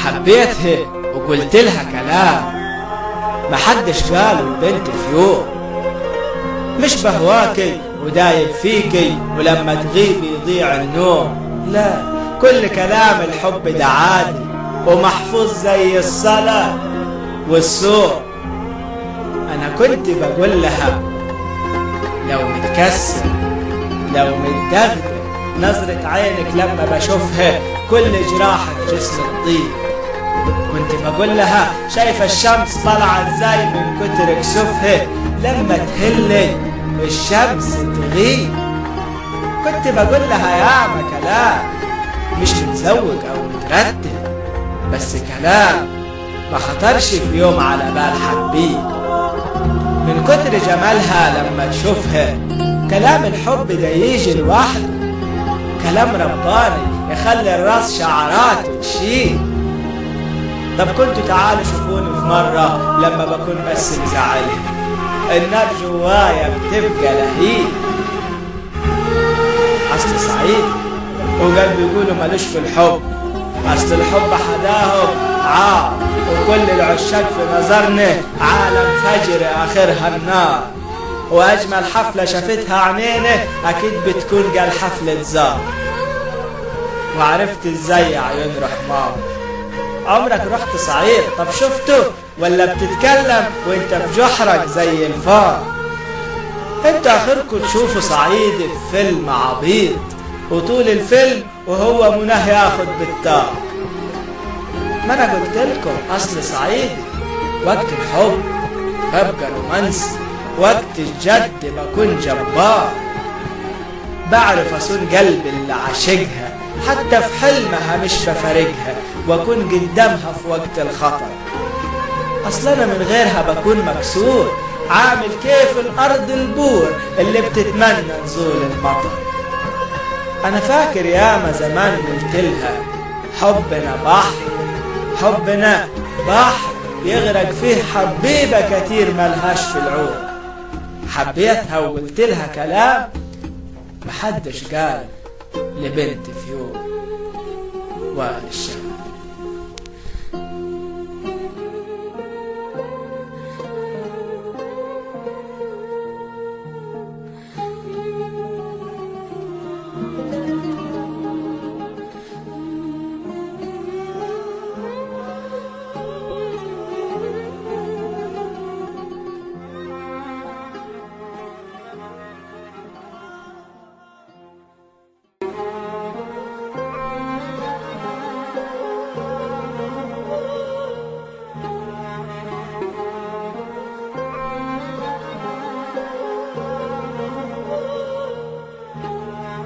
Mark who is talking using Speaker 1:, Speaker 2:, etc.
Speaker 1: حبيتها وقلت لها كلام محدش قاله البنت في يوم مش بهواكي ودايب فيكي ولما تغيبي يضيع النوم لا كل كلام الحب ده عادي ومحفوظ زي الصلاة والصوم أنا كنت بقول لها لو متكسر لو متدغدغ نظرة عينك لما بشوفها كل جراحة في جسم الطيب كنت بقول لها شايفة الشمس طالعة ازاي من كتر كسوفها لما تهلي الشمس تغيب كنت بقول لها ياما كلام مش متزوج او مترتب بس كلام ما خطرش في يوم على بال حبيب من كتر جمالها لما تشوفها كلام الحب ده يجي لوحده كلام رباني يخلي الراس شعرات وتشيل طب كنتوا تعالوا شوفوني في مرة لما بكون بس مزعلها النار جوايا بتبقى لهيب أصل سعيد وقلبي يقولوا ملوش في الحب أصل الحب حداهم عار وكل العشاق في نظرنا عالم فجر آخرها النار وأجمل حفلة شافتها عينينا أكيد بتكون قال حفلة زار وعرفت ازاي يا عيون رحمن عمرك رحت صعيد طب شفته ولا بتتكلم وانت في جحرك زي الفار انت اخركم تشوفوا صعيدي في فيلم عبيط وطول الفيلم وهو مناه ياخد بالتار ما انا قلت لكم اصل صعيدي وقت الحب ببقى رومانسي وقت الجد بكون جبار بعرف اصون قلبي اللي عاشقها حتى في حلمها مش بفارقها واكون قدامها في وقت الخطر اصل انا من غيرها بكون مكسور عامل كيف الارض البور اللي بتتمنى نزول المطر انا فاكر ياما زمان قلت لها حبنا بحر حبنا بحر يغرق فيه حبيبة كتير ملهاش في العود حبيتها وقلت لها كلام محدش قال لبنت في يوم وائل الشام